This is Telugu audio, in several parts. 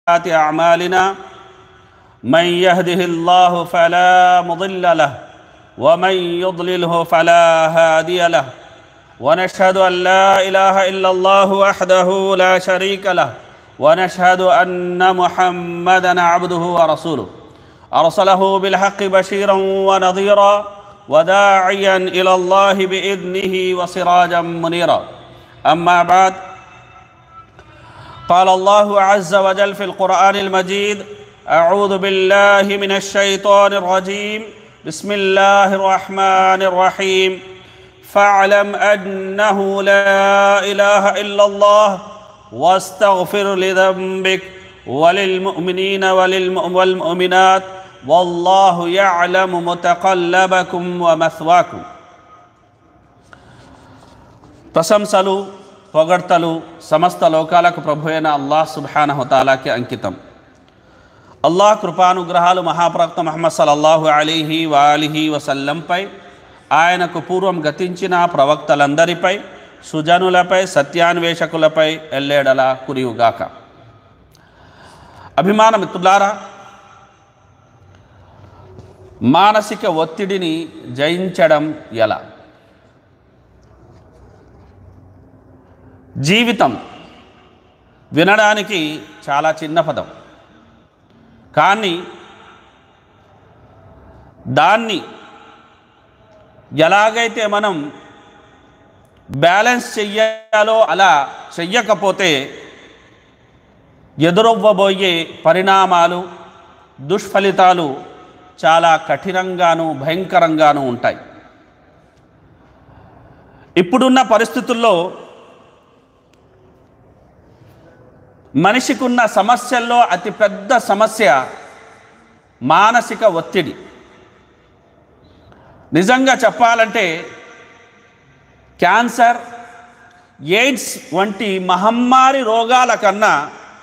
سيئات أعمالنا من يهده الله فلا مضل له ومن يضلله فلا هادي له ونشهد أن لا إله إلا الله وحده لا شريك له ونشهد أن محمدا عبده ورسوله أرسله بالحق بشيرا ونظيرا وداعيا إلى الله بإذنه وسراجا منيرا أما بعد قال الله عز وجل في القرآن المجيد أعوذ بالله من الشيطان الرجيم بسم الله الرحمن الرحيم فاعلم أنه لا إله إلا الله واستغفر لذنبك وللمؤمنين وللمؤ- والمؤمنات والله يعلم متقلبكم ومثواكم ప్రశంసలు పొగడ్తలు సమస్త లోకాలకు ప్రభు అయిన అల్లాహ్ సుబ్హానహుతాలాకి అంకితం అల్లాహ్ కృపానుగ్రహాలు మహాప్రవక్త మహమ్మద్ సల్లల్లాహు అలీహి వాలిహి వసల్లంపై ఆయనకు పూర్వం గతించిన ప్రవక్తలందరిపై సుజనులపై సత్యాన్వేషకులపై ఎల్లేడలా కురియుగాక అభిమాన మిత్రులారా మానసిక ఒత్తిడిని జయించడం ఎలా జీవితం వినడానికి చాలా చిన్న పదం కానీ దాన్ని ఎలాగైతే మనం బ్యాలెన్స్ చెయ్యాలో అలా చెయ్యకపోతే ఎదురవ్వబోయే పరిణామాలు దుష్ఫలితాలు చాలా కఠినంగాను భయంకరంగాను ఉంటాయి ఇప్పుడున్న పరిస్థితుల్లో మనిషికున్న సమస్యల్లో అతి పెద్ద సమస్య మానసిక ఒత్తిడి నిజంగా చెప్పాలంటే క్యాన్సర్ ఎయిడ్స్ వంటి మహమ్మారి రోగాల కన్నా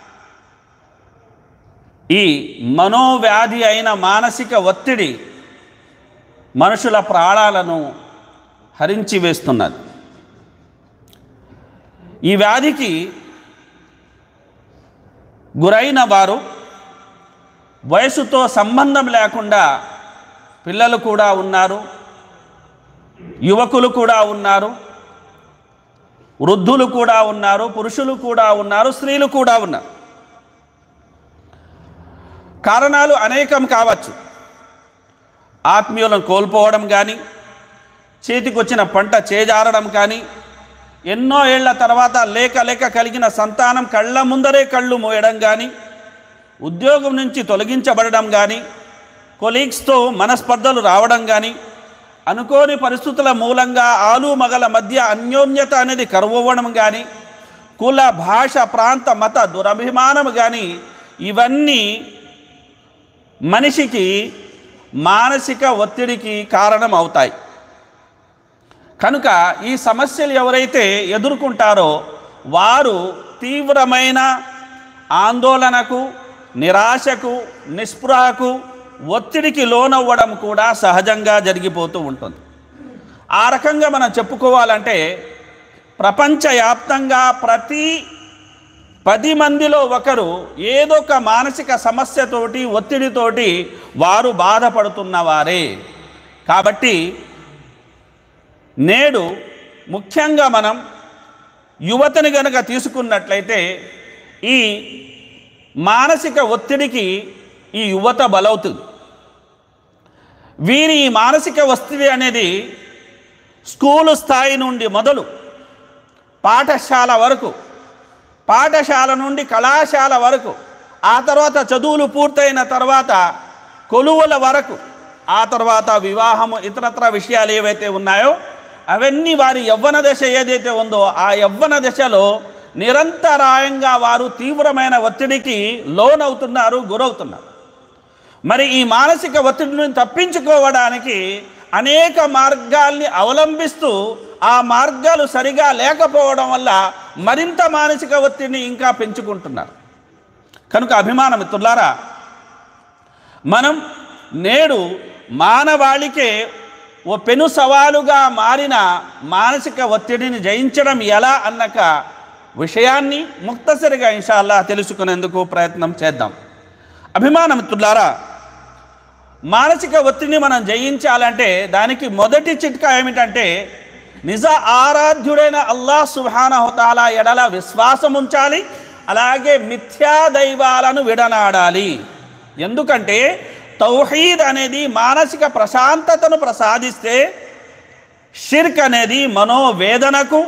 ఈ మనోవ్యాధి అయిన మానసిక ఒత్తిడి మనుషుల ప్రాణాలను హరించి వేస్తున్నది ఈ వ్యాధికి గురైన వారు వయసుతో సంబంధం లేకుండా పిల్లలు కూడా ఉన్నారు యువకులు కూడా ఉన్నారు వృద్ధులు కూడా ఉన్నారు పురుషులు కూడా ఉన్నారు స్త్రీలు కూడా ఉన్నారు కారణాలు అనేకం కావచ్చు ఆత్మీయులను కోల్పోవడం కానీ చేతికొచ్చిన పంట చేజారడం కానీ ఎన్నో ఏళ్ల తర్వాత లేక లేక కలిగిన సంతానం కళ్ళ ముందరే కళ్ళు మోయడం కానీ ఉద్యోగం నుంచి తొలగించబడడం కానీ కొలీగ్స్తో మనస్పర్ధలు రావడం కానీ అనుకోని పరిస్థితుల మూలంగా ఆలు మగల మధ్య అన్యోన్యత అనేది కరువవ్వడం కానీ కుల భాష ప్రాంత మత దురభిమానం కానీ ఇవన్నీ మనిషికి మానసిక ఒత్తిడికి కారణం అవుతాయి కనుక ఈ సమస్యలు ఎవరైతే ఎదుర్కొంటారో వారు తీవ్రమైన ఆందోళనకు నిరాశకు నిస్పృహకు ఒత్తిడికి లోనవ్వడం కూడా సహజంగా జరిగిపోతూ ఉంటుంది ఆ రకంగా మనం చెప్పుకోవాలంటే ప్రపంచవ్యాప్తంగా ప్రతి పది మందిలో ఒకరు ఏదో ఒక మానసిక సమస్యతోటి ఒత్తిడితోటి వారు బాధపడుతున్నవారే కాబట్టి నేడు ముఖ్యంగా మనం యువతని గనక తీసుకున్నట్లయితే ఈ మానసిక ఒత్తిడికి ఈ యువత బలవుతుంది వీరి ఈ మానసిక ఒత్తిడి అనేది స్కూలు స్థాయి నుండి మొదలు పాఠశాల వరకు పాఠశాల నుండి కళాశాల వరకు ఆ తర్వాత చదువులు పూర్తయిన తర్వాత కొలువుల వరకు ఆ తర్వాత వివాహము ఇతరత్ర విషయాలు ఏవైతే ఉన్నాయో అవన్నీ వారి యవ్వన దశ ఏదైతే ఉందో ఆ యవ్వన దశలో నిరంతరాయంగా వారు తీవ్రమైన ఒత్తిడికి లోనవుతున్నారు గురవుతున్నారు మరి ఈ మానసిక ఒత్తిడి నుంచి తప్పించుకోవడానికి అనేక మార్గాల్ని అవలంబిస్తూ ఆ మార్గాలు సరిగా లేకపోవడం వల్ల మరింత మానసిక ఒత్తిడిని ఇంకా పెంచుకుంటున్నారు కనుక అభిమాన మిత్రులారా మనం నేడు మానవాళికే ఓ పెను సవాలుగా మారిన మానసిక ఒత్తిడిని జయించడం ఎలా అన్నక విషయాన్ని ముక్తసరిగా ఇన్షాల్లా తెలుసుకునేందుకు ప్రయత్నం చేద్దాం అభిమానమిత్రులారా మానసిక ఒత్తిడిని మనం జయించాలంటే దానికి మొదటి చిట్కా ఏమిటంటే నిజ ఆరాధ్యుడైన అల్లాహ్ సుబ్హానహుతాలా ఎడల విశ్వాసం ఉంచాలి అలాగే మిథ్యా దైవాలను విడనాడాలి ఎందుకంటే తౌహీద్ అనేది మానసిక ప్రశాంతతను ప్రసాదిస్తే షిర్క్ అనేది మనోవేదనకు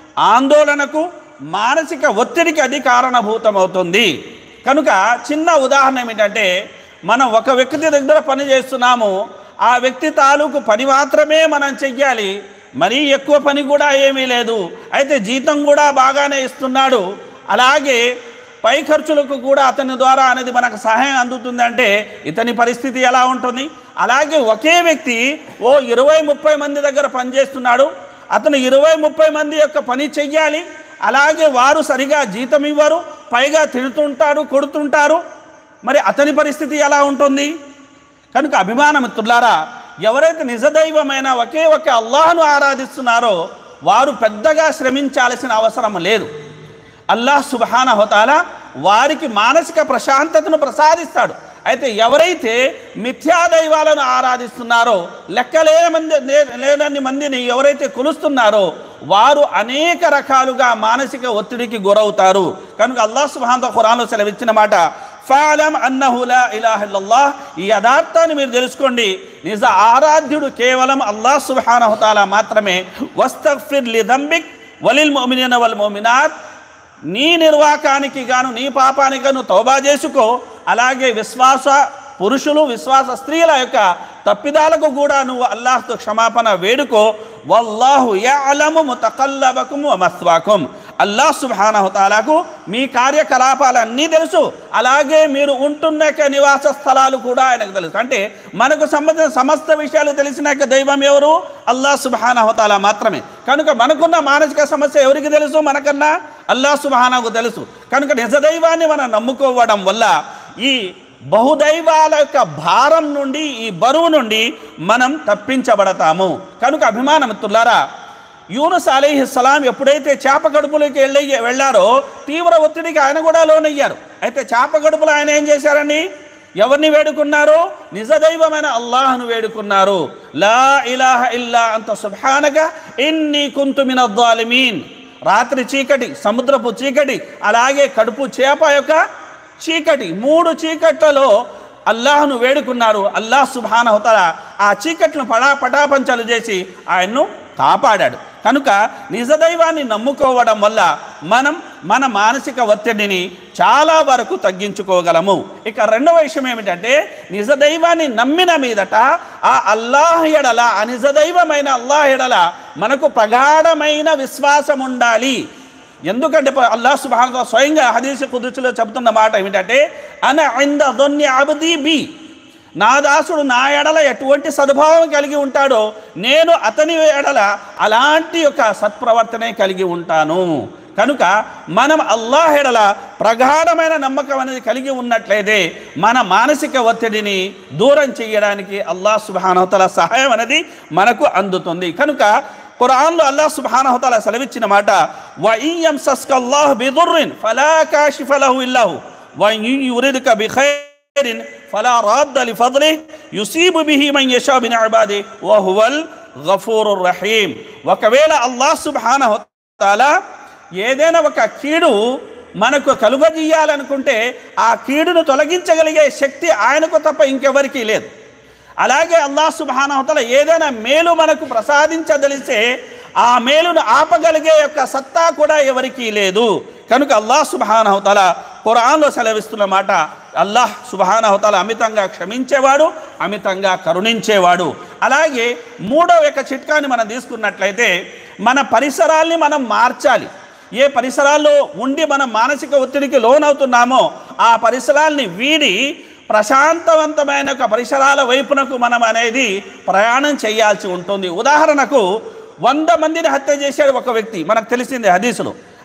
ఆందోళనకు మానసిక ఒత్తిడికి అది కారణభూతమవుతుంది కనుక చిన్న ఉదాహరణ ఏమిటంటే మనం ఒక వ్యక్తి దగ్గర పని చేస్తున్నాము ఆ వ్యక్తి తాలూకు పని మాత్రమే మనం చెయ్యాలి మరీ ఎక్కువ పని కూడా ఏమీ లేదు అయితే జీతం కూడా బాగానే ఇస్తున్నాడు అలాగే పై ఖర్చులకు కూడా అతని ద్వారా అనేది మనకు సహాయం అందుతుందంటే ఇతని పరిస్థితి ఎలా ఉంటుంది అలాగే ఒకే వ్యక్తి ఓ ఇరవై ముప్పై మంది దగ్గర పనిచేస్తున్నాడు అతను ఇరవై ముప్పై మంది యొక్క పని చెయ్యాలి అలాగే వారు సరిగా జీతం ఇవ్వరు పైగా తిడుతుంటారు కొడుతుంటారు మరి అతని పరిస్థితి ఎలా ఉంటుంది కనుక అభిమానమిత్రులారా ఎవరైతే నిజదైవమైన ఒకే ఒక అల్లాహను ఆరాధిస్తున్నారో వారు పెద్దగా శ్రమించాల్సిన అవసరం లేదు అల్లాహ్ సుబహాన హోతాల వారికి మానసిక ప్రశాంతతను ప్రసాదిస్తాడు అయితే ఎవరైతే మిథ్యా దైవాలను ఆరాధిస్తున్నారో లెక్కలేని మంది లే- లేనన్ని మందిని ఎవరైతే కొలుస్తున్నారో వారు అనేక రకాలుగా మానసిక ఒత్తిడికి గురవుతారు కనుక అల్లాహ్ సుబ్హానహు ఖురాన్లో సెలవిచ్చిన మాట ఫాలం అన్నహు లా ఇలాహ ఇల్లల్లాహ్ ఈ యథార్థాన్ని మీరు తెలుసుకోండి నిజ ఆరాధ్యుడు కేవలం అల్లాహ్ సుబ్హానహు తాలా మాత్రమే వస్తగ్ఫిర్ లిదంబిక్ వలిల్ ముమినిన వల్ ముమినాత్ నీ నిర్వాకానికి గాను నీ పాపానికి గాను తౌబా చేసుకో అలాగే విశ్వాస పురుషులు విశ్వాస స్త్రీల యొక్క తప్పిదాలకు కూడా నువ్వు అల్లాహ్తో క్షమాపణ వేడుకో వల్లాహు యఅలము ముతకల్లబకుం వమస్వాకుం అల్లాహ్ సుబ్హానహు తాలాకు మీ కార్యకలాపాలన్నీ తెలుసు అలాగే మీరు ఉంటున్న యొక్క నివాస స్థలాలు కూడా ఆయనకు తెలుసు అంటే మనకు సంబంధించిన సమస్త విషయాలు తెలిసిన యొక్క దైవం ఎవరు అల్లాహ్ సుబ్హానహు తాలా మాత్రమే కనుక మనకున్న మానసిక సమస్య ఎవరికి తెలుసు మనకన్నా అల్లాహ్ సుబ్హానహు తెలుసు కనుక నిజ దైవాన్ని మనం నమ్ముకోవడం వల్ల ఈ బహుదైవాల యొక్క భారం నుండి ఈ బరువు నుండి మనం తప్పించబడతాము కనుక అభిమానమిత్రులారా యూనుస్ అలీహిస్సలాం ఎప్పుడైతే చేప గడుపులోకి వెళ్ళి వెళ్ళారో తీవ్ర ఒత్తిడికి ఆయన కూడా లోనయ్యారు అయితే చేప గడుపులో ఆయన ఏం చేశారండి ఎవరిని వేడుకున్నారు నిజదైవమైన అల్లాహ్ను వేడుకున్నారు లా ఇలాహ ఇల్లా అంత సుభానగా ఇన్ని కుంతు మినద్దాలిమీన్ రాత్రి చీకటి సముద్రపు చీకటి అలాగే కడుపు చేప యొక్క చీకటి మూడు చీకట్లలో అల్లాహ్ను వేడుకున్నారు అల్లాహ్ సుభానహుతల ఆ చీకట్లను పడా పటాపంచలు చేసి ఆయన్ను కాపాడాడు కనుక నిజదైవాన్ని నమ్ముకోవడం వల్ల మనం మన మానసిక ఒత్తిడిని చాలా వరకు తగ్గించుకోగలము ఇక రెండవ విషయం ఏమిటంటే నిజదైవాన్ని నమ్మిన మీదట ఆ అల్లాహ్ ఎడల ఆ నిజదైవమైన అల్లాహ్ ఎడల మనకు ప్రగాఢమైన విశ్వాసం ఉండాలి ఎందుకంటే ప- అల్లాహ్ సుబ్హానహు స్వయంగా హదీస్ కుదుర్చులో చెబుతున్న మాట ఏమిటంటే అన ఇంద దొన్ని అబది బి నా దాసుడు నా ఎడల ఎటువంటి సద్భావం కలిగి ఉంటాడో నేను అతని ఎడల అలాంటి యొక్క సత్ప్రవర్తనే కలిగి ఉంటాను కనుక మనం అల్లాహ్ ఎడల ప్రగాఢమైన నమ్మకం అనేది కలిగి ఉన్నట్లయితే మన మానసిక ఒత్తిడిని దూరం చేయడానికి అల్లాహ్ సుబానవతల సహాయం అనేది మనకు అందుతుంది కనుక ఖురాన్లో అల్లాహ్ సుబ్హానహు తఆలా సెలవిచ్చిన మాట వ ఇయ్యం సస్కల్లాహు బిదుర్రిన్ ఫలా కాషిఫ లహు ఇల్లాహు వ ఇన్ యురిదుక బిఖైరిన్ ఫలా రాద్ద లిఫద్లిహి యుసీబు బిహి మన్ యషా మిన్ ఇబాది వ హువల్ గఫూరుర్ రహీం ఒకవేళ అల్లాహ్ సుబ్హానహు తఆలా ఏదైనా ఒక కీడు మనకు కలుగజేయాలనుకుంటే ఆ కీడును తొలగించగలిగే శక్తి ఆయనకు తప్ప ఇంకెవరికీ లేదు అలాగే అల్లాహ్ సుబానవతల ఏదైనా మేలు మనకు ప్రసాదించదలిస్తే ఆ మేలును ఆపగలిగే యొక్క సత్తా కూడా ఎవరికీ లేదు కనుక అల్లాహ్ సుబానవతల ఖురాన్లో సెలవిస్తున్న మాట అల్లాహ్ సుబానవతల అమితంగా క్షమించేవాడు అమితంగా కరుణించేవాడు అలాగే మూడవ యొక్క చిట్కాని మనం తీసుకున్నట్లయితే మన పరిసరాల్ని మనం మార్చాలి ఏ పరిసరాల్లో ఉండి మనం మానసిక ఒత్తిడికి లోనవుతున్నామో ఆ పరిసరాల్ని వీడి ప్రశాంతవంతమైన ఒక పరిసరాల వైపునకు మనం అనేది ప్రయాణం చేయాల్సి ఉంటుంది ఉదాహరణకు వంద మందిని హత్య చేశాడు ఒక వ్యక్తి మనకు తెలిసింది హదీసులు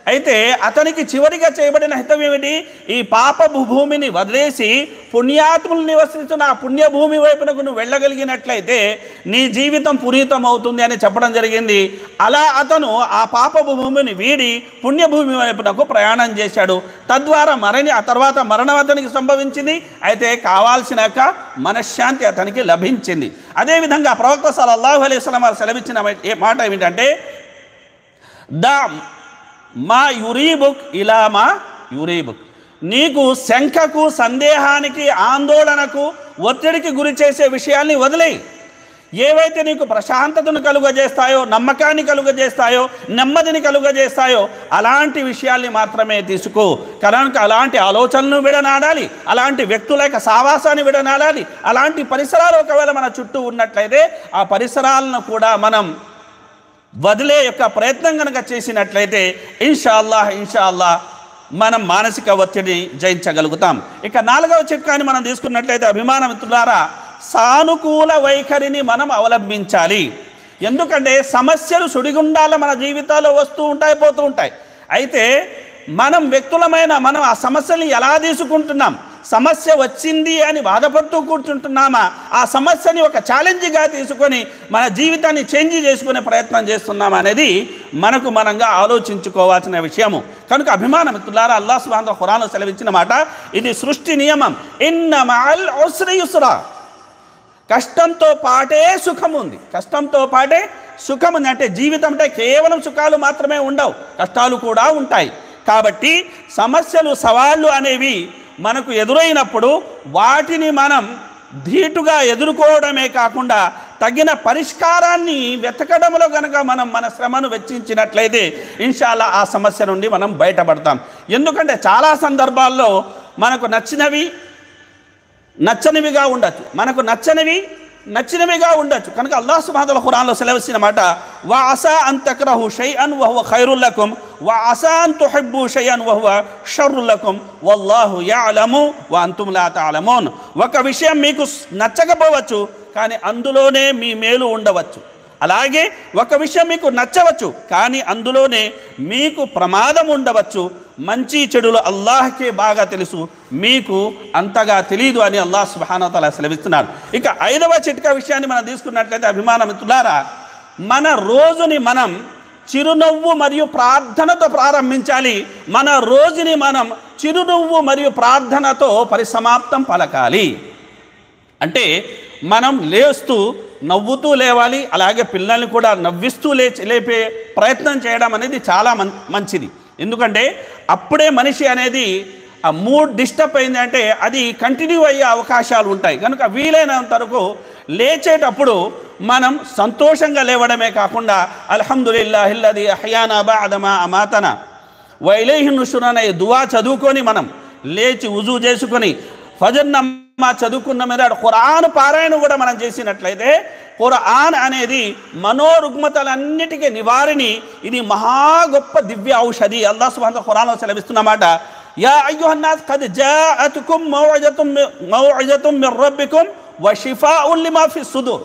అయితే అతనికి చివరిగా చేయబడిన హితం ఏమిటి ఈ పాపపు భూమిని వదిలేసి పుణ్యాత్ములు నివసిస్తున్న ఆ పుణ్యభూమి వైపునకు నువ్వు వెళ్ళగలిగినట్లయితే నీ జీవితం పునీతం అవుతుంది అని చెప్పడం జరిగింది అలా అతను ఆ పాపపు భూమిని వీడి పుణ్యభూమి వైపునకు ప్రయాణం చేశాడు తద్వారా మరణి ఆ తర్వాత మరణం అతనికి సంభవించింది అయితే కావాల్సినాక మనశ్శాంతి అతనికి లభించింది అదేవిధంగా ప్రవక్త సల్లల్లాహు అలైహి వసల్లం వారు సెలవిచ్చిన ఏ మాట ఏమిటంటే దా మా యురీబుక్ ఇలా మా యురీబుక్ నీకు శంఖకు సందేహానికి ఆందోళనకు ఒత్తిడికి గురి చేసే విషయాల్ని వదిలేయి ఏవైతే నీకు ప్రశాంతతను కలుగజేస్తాయో నమ్మకాన్ని కలుగజేస్తాయో నెమ్మదిని కలుగజేస్తాయో అలాంటి విషయాల్ని మాత్రమే తీసుకో కనుక అలాంటి ఆలోచనలను విడనాడాలి అలాంటి వ్యక్తుల యొక్క సావాసాన్ని విడనాడాలి అలాంటి పరిసరాలు ఒకవేళ మన చుట్టూ ఉన్నట్లయితే ఆ పరిసరాలను కూడా మనం వదిలే యొక్క ప్రయత్నం కనుక చేసినట్లయితే ఇన్షాల్లాహ్ ఇన్షాల్లాహ్ మనం మానసిక ఒత్తిడి జయించగలుగుతాం ఇక నాలుగవ చిట్కాని మనం తీసుకున్నట్లయితే అభిమాన మిత్రులారా సానుకూల వైఖరిని మనం అవలంబించాలి ఎందుకంటే సమస్యలు సుడిగుండాల మన జీవితాల్లో వస్తూ ఉంటాయి పోతూ ఉంటాయి అయితే మనం వ్యక్తులమైన మనం ఆ సమస్యని ఎలా తీసుకుంటున్నాం సమస్య వచ్చింది అని బాధపడుతూ కూర్చుంటున్నామా ఆ సమస్యని ఒక ఛాలెంజ్గా తీసుకొని మన జీవితాన్ని చేంజ్ చేసుకునే ప్రయత్నం చేస్తున్నామా అనేది మనకు మనంగా ఆలోచించుకోవాల్సిన విషయము కనుక అభిమాన మిత్రులారా అల్లా సుబాన్ ఖురాన్ సెలవిచ్చిన మాట ఇది సృష్టి నియమం ఇన్న మల్ యుస్రా కష్టంతో పాటే సుఖం ఉంది కష్టంతో పాటే సుఖం ఉంది అంటే జీవితం అంటే కేవలం సుఖాలు మాత్రమే ఉండవు కష్టాలు కూడా ఉంటాయి కాబట్టి సమస్యలు సవాళ్ళు అనేవి మనకు ఎదురైనప్పుడు వాటిని మనం ధీటుగా ఎదుర్కోవడమే కాకుండా తగిన పరిష్కారాన్ని వెతకడంలో కనుక మనం మన శ్రమను వెచ్చించినట్లయితే ఇన్షాల్లా ఆ సమస్య నుండి మనం బయటపడతాం ఎందుకంటే చాలా సందర్భాల్లో మనకు నచ్చినవి నచ్చనివిగా ఉండొచ్చు మనకు నచ్చనివి నచ్చినవిగా ఉండొచ్చు కనుక అల్లాహ్ సుబ్హానహు ఖురాన్లో సెలవిచ్చిన మాట వా అసా అన్ తక్రహు షైఅన్ వహువ ఖైరుల్లకుం వా అసా అన్ తుహిబ్బు షైఅన్ వహువ షర్రుల్లకుం వల్లాహు యఅలము వా అంతుమ్ లా తఅలమూన్ ఒక విషయం మీకు నచ్చకపోవచ్చు కానీ అందులోనే మీ మేలు ఉండవచ్చు అలాగే ఒక విషయం మీకు నచ్చవచ్చు కానీ అందులోనే మీకు ప్రమాదం ఉండవచ్చు మంచి చెడులు అల్లాహ్కే బాగా తెలుసు మీకు అంతగా తెలియదు అని అల్లాహ్ సుబానతల సెలవిస్తున్నాడు ఇక ఐదవ చిట్కా విషయాన్ని మనం తీసుకున్నట్లయితే అభిమాన మిత్రులారా మన రోజుని మనం చిరునవ్వు మరియు ప్రార్థనతో ప్రారంభించాలి మన రోజుని మనం చిరునవ్వు మరియు ప్రార్థనతో పరిసమాప్తం పలకాలి అంటే మనం లేస్తూ నవ్వుతూ లేవాలి అలాగే పిల్లల్ని కూడా నవ్విస్తూ లేచి లేపే ప్రయత్నం చేయడం అనేది చాలా మం మంచిది ఎందుకంటే అప్పుడే మనిషి అనేది ఆ మూడ్ డిస్టర్బ్ అయింది అంటే అది కంటిన్యూ అయ్యే అవకాశాలు ఉంటాయి కనుక వీలైనంత వరకు లేచేటప్పుడు మనం సంతోషంగా లేవడమే కాకుండా అల్హమ్దుల్లాహిల్లది అహయానా బాదమా అమాతన వైలేహి నుషుర్ అనే దువా చదువుకొని మనం లేచి ఉజు చేసుకొని ఫజర్ నమ్మా చదువుకున్న మీద ఖురాన్ పారాయణ కూడా మనం చేసినట్లయితే ఖురాన్ అనేది మనోరుగ్మతలన్నిటికీ నివారిణి ఇది మహా గొప్ప దివ్య ఔషధి అల్లా సుబ్హానహు ఖురాన్లో సెలవిస్తున్నమాట యా అయ్యుహన్నాస్ ఖద్ జాఅతుకుం మౌఇజతుం మౌఇజతుం మిర్ రబ్బికుం వ షిఫాఉన్ లిమా ఫి సుదూర్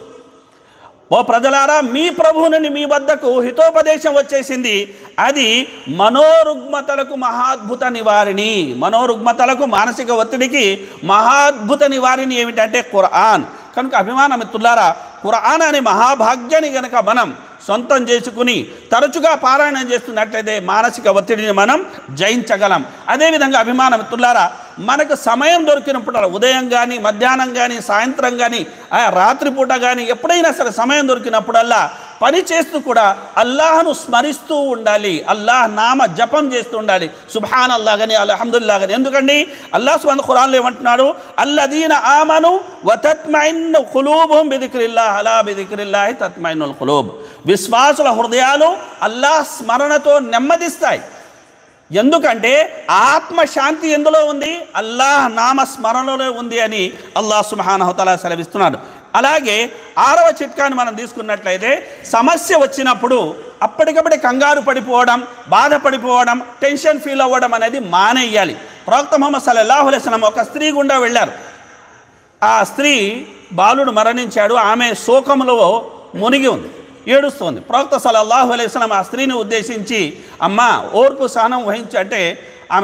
ఓ ప్రజలారా మీ ప్రభువుని మీ వద్దకు హితోపదేశం వచ్చేసింది అది మనోరుగ్మతలకు మహాద్భుత నివారిణి మనోరుగ్మతలకు మానసిక ఒత్తిడికి మహాద్భుత నివారిణి ఏమిటంటే ఖురాన్ కనుక అభిమాన మిత్రులారా ఖురాన్ అనే మహాభాగ్యాన్ని గనక మనం సొంతం చేసుకుని తరచుగా పారాయణం చేస్తున్నట్లయితే మానసిక ఒత్తిడిని మనం జయించగలం అదేవిధంగా అభిమాన మిత్రులారా మనకు సమయం దొరికినప్పుడు ఉదయం కానీ మధ్యాహ్నం కానీ సాయంత్రం కానీ ఆ రాత్రిపూట కానీ ఎప్పుడైనా సరే సమయం దొరికినప్పుడల్లా పని చేస్తూ కూడా అల్లాహను స్మరిస్తూ ఉండాలి అల్లాహ్ నామ జపం చేస్తూ ఉండాలి సుభాన్ అల్లా కానీ అల్హమ్దుల్లా కానీ ఎందుకండి అల్లాహ్ సుబాన్ ఖురాన్లో ఏమంటున్నాడు అల్లదీన ఆమను వతత్మైన్ ఖులూబుహుం బిదిక్రిల్లాహ్ అలా బిదిక్రిల్లాహి తత్మైనుల్ ఖులూబ్ విశ్వాసుల హృదయాలు అల్లాహ్ స్మరణతో నెమ్మదిస్తాయి ఎందుకంటే ఆత్మశాంతి ఎందులో ఉంది అల్లాహ్ నామ స్మరణలో ఉంది అని అల్లాహ్ సుబానహతలా సెలవిస్తున్నాడు అలాగే ఆరవ చిట్కాని మనం తీసుకున్నట్లయితే సమస్య వచ్చినప్పుడు అప్పటికప్పుడే కంగారు పడిపోవడం బాధపడిపోవడం టెన్షన్ ఫీల్ అవ్వడం అనేది మానేయాలి ప్రవక్త ముహమ్మద్ సల్లల్లాహు అలైహి వసల్లం ఒక స్త్రీ గుండా వెళ్ళారు ఆ స్త్రీ బాలుడు మరణించాడు ఆమె శోకంలో మునిగి ఉంది ఏడుస్తోంది ప్రవక్త సల్లల్లాహు అలైహి వసల్లం ఆ స్త్రీని ఉద్దేశించి అమ్మ ఓర్పు సహనం వహించి అంటే ఆమె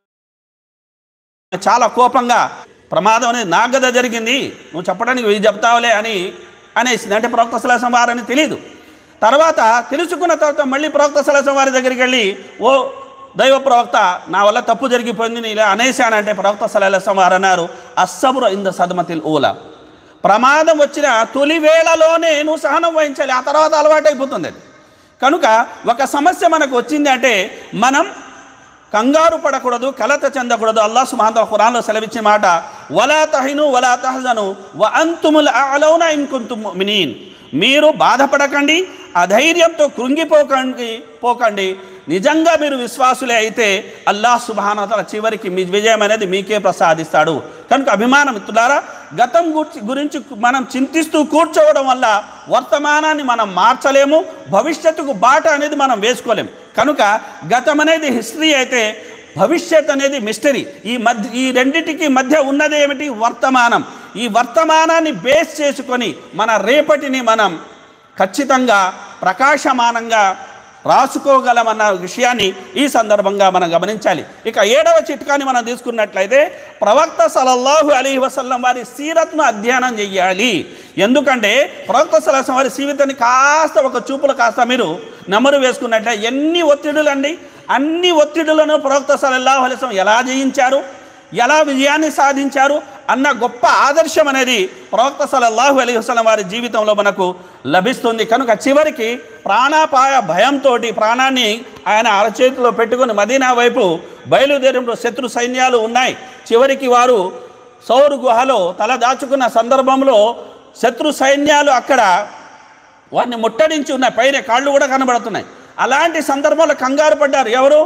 చాలా కోపంగా ప్రమాదం అనేది నా గద జరిగింది నువ్వు చెప్పడానికి ఇది చెప్తావులే అని అనేసింది అంటే ప్రవక్త సలహం వారని తెలియదు తర్వాత తెలుసుకున్న తర్వాత మళ్ళీ ప్రవక్త సలహం వారి దగ్గరికి వెళ్ళి ఓ దైవ ప్రవక్త నా వల్ల తప్పు జరిగిపోయింది నేను ఇలా అనేశానంటే ప్రవక్త సలహం వారు అన్నారు అస్సబుర ఇంద సదమతిల్ ఊల ప్రమాదం వచ్చిన తొలి వేళలోనే నువ్వు సహనం వహించాలి ఆ తర్వాత అలవాటు అయిపోతుంది అది కనుక ఒక సమస్య మనకు వచ్చింది అంటే మనం కంగారు పడకూడదు కలత చెందకూడదు అల్లాహ్ సుబ్హానహు వతఆలా ఖురాన్లో సెలవిచ్చిన మాట వలా తహిను వలా తహజను వ అంతుముల్ అలౌన ఇన్ కుంతుం ముమినీన్ మీరు బాధపడకండి అధైర్యంతో కృంగిపోకండి పోకండి నిజంగా మీరు విశ్వాసులే అయితే అల్లాహ్ సుబానతల చివరికి మీ విజయం అనేది మీకే ప్రసాదిస్తాడు కనుక అభిమానం మిత్రులారా గతం గురించి గురించి మనం చింతిస్తూ కూర్చోవడం వల్ల వర్తమానాన్ని మనం మార్చలేము భవిష్యత్తుకు బాట అనేది మనం వేసుకోలేము కనుక గతం అనేది హిస్టరీ అయితే భవిష్యత్ అనేది మిస్టరీ ఈ మధ్య ఈ రెండిటికి మధ్య ఉన్నది ఏమిటి వర్తమానం ఈ వర్తమానాన్ని బేస్ చేసుకొని మన రేపటిని మనం ఖచ్చితంగా ప్రకాశమానంగా రాసుకోగలమన్న విషయాన్ని ఈ సందర్భంగా మనం గమనించాలి ఇక ఏడవ చిట్కాని మనం తీసుకున్నట్లయితే ప్రవక్త సలల్లాహు అలీ వసల్లం వారి సీరత్ను అధ్యయనం చెయ్యాలి ఎందుకంటే ప్రవక్త సలహం వారి జీవితాన్ని కాస్త ఒక చూపులు కాస్త మీరు నెమరు వేసుకున్నట్లయితే ఎన్ని ఒత్తిడులండి అన్ని ఒత్తిడులను ప్రవక్త సలల్లాహు అలిస్లం ఎలా జయించారు ఎలా విజయాన్ని సాధించారు అన్న గొప్ప ఆదర్శం అనేది ప్రవక్త సలల్లాహు అలీ వసలం వారి జీవితంలో మనకు లభిస్తుంది కనుక చివరికి ప్రాణాపాయ భయంతో ప్రాణాన్ని ఆయన అరచేతిలో పెట్టుకొని మదీనా వైపు బయలుదేరినప్పుడు శత్రు సైన్యాలు ఉన్నాయి చివరికి వారు సౌరు గుహలో తల దాచుకున్న సందర్భంలో శత్రు సైన్యాలు అక్కడ వారిని ముట్టడించి ఉన్నాయి పైన కాళ్ళు కూడా కనబడుతున్నాయి అలాంటి సందర్భంలో కంగారు పడ్డారు ఎవరు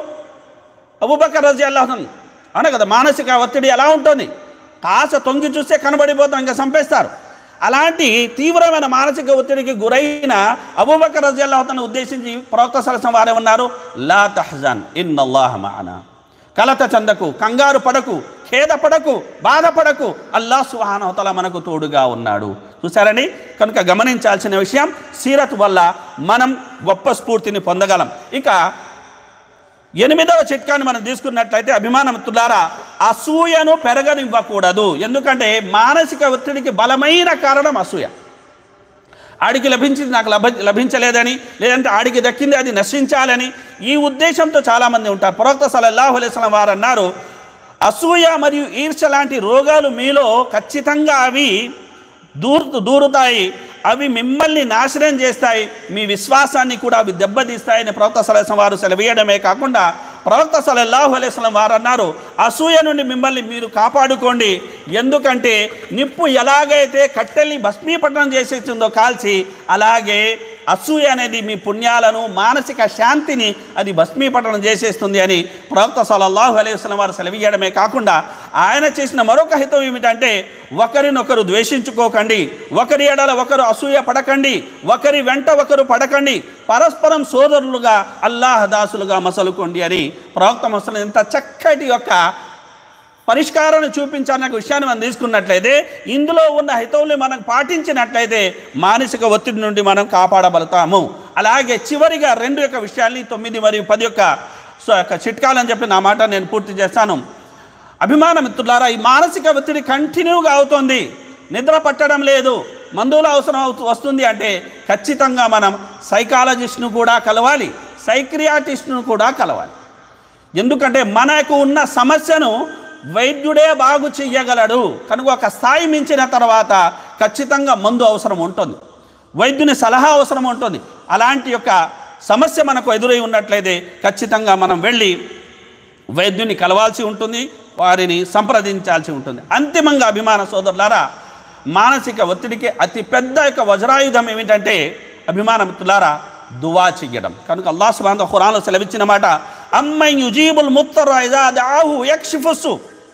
అబూబకర్ రజీ అల్లాహన్ అవును కదా మానసిక ఒత్తిడి ఎలా ఉంటుంది కాస తొంగి చూస్తే కనబడిపోతాం ఇంకా చంపేస్తారు అలాంటి తీవ్రమైన మానసిక ఒత్తిడికి గురైన అబూబకర్ రజీ అల్లాహతను ఉద్దేశించి ప్రవక్త సరసం వారే ఉన్నారు లా తహజన్ ఇన్నల్లాహ మానా కలత చందకు కంగారు పడకు ఖేద పడకు బాధపడకు అల్లా సుహానవతల మనకు తోడుగా ఉన్నాడు చూసారని కనుక గమనించాల్సిన విషయం సీరత్ వల్ల మనం గొప్ప స్ఫూర్తిని పొందగలం ఇక ఎనిమిదవ చిట్కాని మనం తీసుకున్నట్లయితే అభిమానమిత్రులారా అసూయను పెరగనివ్వకూడదు ఎందుకంటే మానసిక ఒత్తిడికి బలమైన కారణం అసూయ ఆడికి లభించింది నాకు లభ లభించలేదని లేదంటే ఆడికి దక్కింది అది నశించాలని ఈ ఉద్దేశంతో చాలామంది ఉంటారు ప్రవక్త సలల్లాహు అలైస్లం వారు అన్నారు అసూయ మరియు ఈర్ష లాంటి రోగాలు మీలో ఖచ్చితంగా అవి దూరు దూరుతాయి అవి మిమ్మల్ని నాశనం చేస్తాయి మీ విశ్వాసాన్ని కూడా అవి దెబ్బతీస్తాయని ప్రవక్త సలహం వారు సెలవేయడమే కాకుండా ప్రవక్త సలల్లాహు అలైస్లం వారు అన్నారు అసూయ నుండి మిమ్మల్ని మీరు కాపాడుకోండి ఎందుకంటే నిప్పు ఎలాగైతే కట్టెల్ని భస్మీపట్నం చేసేస్తుందో కాల్చి అలాగే అసూయ అనేది మీ పుణ్యాలను మానసిక శాంతిని అది భస్మీపట్నం చేసేస్తుంది అని ప్రవక్త సలల్లాహు అలైహి వసల్లం వారు సెలవియడమే కాకుండా ఆయన చేసిన మరొక హితం ఏమిటంటే ఒకరినొకరు ద్వేషించుకోకండి ఒకరి ఎడల ఒకరు అసూయ పడకండి ఒకరి వెంట ఒకరు పడకండి పరస్పరం సోదరులుగా అల్లాహ్ దాసులుగా మసలుకోండి అని ప్రవక్త మసలు ఎంత చక్కటి యొక్క పరిష్కారాన్ని చూపించాలనే విషయాన్ని మనం తీసుకున్నట్లయితే ఇందులో ఉన్న హితవుల్ని మనం పాటించినట్లయితే మానసిక ఒత్తిడి నుండి మనం కాపాడబడతాము అలాగే చివరిగా రెండు యొక్క విషయాల్ని తొమ్మిది మరియు పది యొక్క సో యొక్క చిట్కాలని చెప్పి నా మాట నేను పూర్తి చేస్తాను అభిమాన మిత్రులారా ఈ మానసిక ఒత్తిడి కంటిన్యూగా అవుతుంది నిద్ర పట్టడం లేదు మందుల అవసరం అవుతూ వస్తుంది అంటే ఖచ్చితంగా మనం సైకాలజిస్ట్ను కూడా కలవాలి సైక్రియాటిస్ట్ను కూడా కలవాలి ఎందుకంటే మనకు ఉన్న సమస్యను వైద్యుడే బాగు చెయ్యగలడు కనుక ఒక స్థాయి మించిన తర్వాత ఖచ్చితంగా మందు అవసరం ఉంటుంది వైద్యుని సలహా అవసరం ఉంటుంది అలాంటి యొక్క సమస్య మనకు ఎదురై ఉన్నట్లయితే ఖచ్చితంగా మనం వెళ్ళి వైద్యుని కలవాల్సి ఉంటుంది వారిని సంప్రదించాల్సి ఉంటుంది అంతిమంగా అభిమాన సోదరులారా మానసిక ఒత్తిడికి అతి పెద్ద యొక్క వజ్రాయుధం ఏమిటంటే అభిమాన మిత్రులారా దువా చెయ్యడం కనుక అల్లాహ్ సుబ్హానహు ఖురాన్లో సెలవిచ్చిన మాట అమ్మై యుజీబుల్ ముత్తర ఇదా దాహు యక్షిఫుస్సు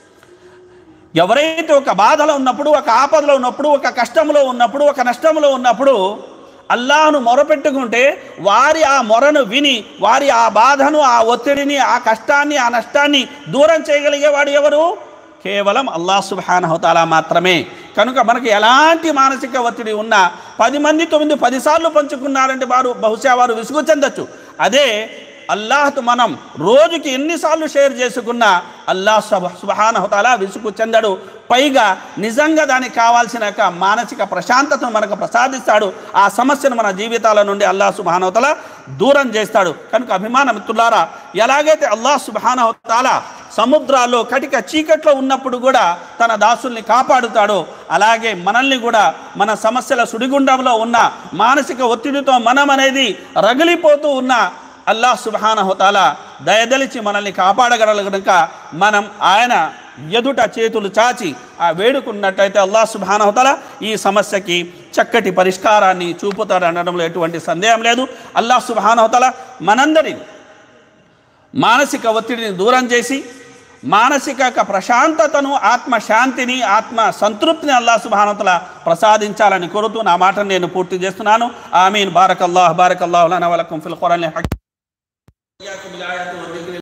ఎవరైతే ఒక బాధలో ఉన్నప్పుడు ఒక ఆపదలో ఉన్నప్పుడు ఒక కష్టంలో ఉన్నప్పుడు ఒక నష్టంలో ఉన్నప్పుడు అల్లాహను మొరపెట్టుకుంటే వారి ఆ మొరను విని వారి ఆ బాధను ఆ ఒత్తిడిని ఆ కష్టాన్ని ఆ నష్టాన్ని దూరం చేయగలిగేవాడు ఎవరు కేవలం అల్లాహ్ సుబ్హానహు తాలా మాత్రమే కనుక మనకి ఎలాంటి మానసిక ఒత్తిడి ఉన్నా పది మంది తొమ్మిది పదిసార్లు పంచుకున్నారంటే వారు బహుశా వారు విసుగు చెందొచ్చు అదే అల్లాహ్తో మనం రోజుకి ఎన్నిసార్లు షేర్ చేసుకున్నా అల్లాహ్ సుబ సుబహానహతాలా విసుగు చెందడు పైగా నిజంగా దానికి కావాల్సిన యొక్క మానసిక ప్రశాంతతను మనకు ప్రసాదిస్తాడు ఆ సమస్యను మన జీవితాల నుండి అల్లాహ్ సుబహానవతల దూరం చేస్తాడు కనుక అభిమాన మిత్రులారా ఎలాగైతే అల్లాహ్ సుబహానవతాల సముద్రాల్లో కటిక చీకట్లో ఉన్నప్పుడు కూడా తన దాసుల్ని కాపాడుతాడో అలాగే మనల్ని కూడా మన సమస్యల సుడిగుండంలో ఉన్న మానసిక ఒత్తిడితో మనం అనేది రగిలిపోతూ ఉన్న అల్లాహ్ సుబహానహుతాల దయదలిచి మనల్ని కాపాడగలరు కనుక మనం ఆయన ఎదుట చేతులు చాచి ఆ వేడుకున్నట్టయితే అల్లాహ్ సుబహానహుతాల ఈ సమస్యకి చక్కటి పరిష్కారాన్ని చూపుతాడు అనడంలో ఎటువంటి సందేహం లేదు అల్లాహ్ సుబహానహుతాల మనందరిని మానసిక ఒత్తిడిని దూరం చేసి మానసిక యొక్క ప్రశాంతతను ఆత్మశాంతిని ఆత్మ సంతృప్తిని అల్లా సుభానతల ప్రసాదించాలని కోరుతూ నా మాటను నేను పూర్తి చేస్తున్నాను ఆమీన్ బారకల్లాహ్ బారకల్లాహ్ లనా వలకుం ఫిల్ ఖురాన్